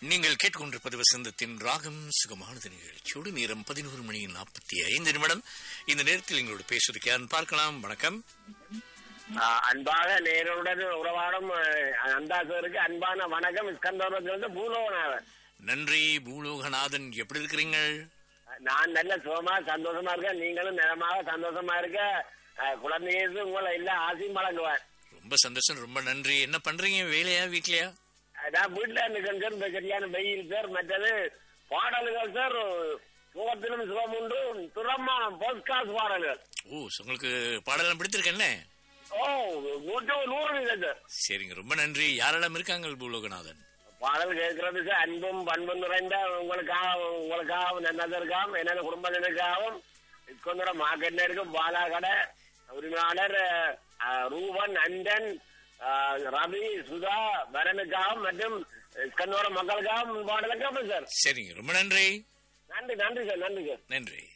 நீங்கள் கேட்டுக்கொண்டிருப்பது வசந்தத்தின் ராகம் சுகமானது நிகழ்ச்சியோடு நேரம் பதினோரு மணி நாற்பத்தி ஐந்து நிமிடம் இந்த நேரத்தில் எங்களோடு பேசுவதற்கு யாரும் பார்க்கலாம் வணக்கம் ஆஹ் அன்பாக நேருடன் உறவாடும் அஹ், அந்தாசருக்கு அன்பான வணக்கம் இஸ்கந்தோரத்திலிருந்து பூலோகநாதன் நன்றி பூலோகநாதன் எப்படி இருக்கிறீங்க நான் நல்ல சுகமா சந்தோஷமா இருக்கேன் நீங்களும் நிலமாக சந்தோஷமா இருக்க அஹ், குழந்தைகளுக்கு உங்களை எல்லா ஆசையும் வழங்குவேன் ரொம்ப சந்தோஷம் ரொம்ப நன்றி என்ன பண்றீங்க வேலையா வீட்லயா அஹ், நான் வீட்டுல இருக்கேன் சார் இந்த சரியான வெயில் சார் மற்றது பாடல்கள் சார் சுகத்திலும் சுகம் உண்டு துறமா போஸ்காஸ் பாடல்கள் ஓ உங்களுக்கு பாடலாம் பிடித்திருக்கேன்ல ஓ நூற்று நூறு வீதம் சார் சரிங்க ரொம்ப நன்றி யாரெல்லாம் இருக்காங்க பூலோகநாதன் பாடல் கேட்கறதுக்கு அன்பும் பண்பும் நிறைந்த உங்களுக்காக உங்களுக்காகவும் நன்னதற்காகவும் எனது குடும்பத்தினருக்காகவும் இஸ்கொந்தர மார்க்கெட்னருக்கும் பாலா கடை உரிமையாளர் அஹ், ரூபன் அண்டன் அஹ், ரவி சுதா வரனுக்காகவும் மற்றும் இஸ்கந்தோர மக்களுக்காகவும் பாடலுக்காகவும் சார் சரிங்க ரொம்ப நன்றி நன்றி நன்றி சார் நன்றி சார் நன்றி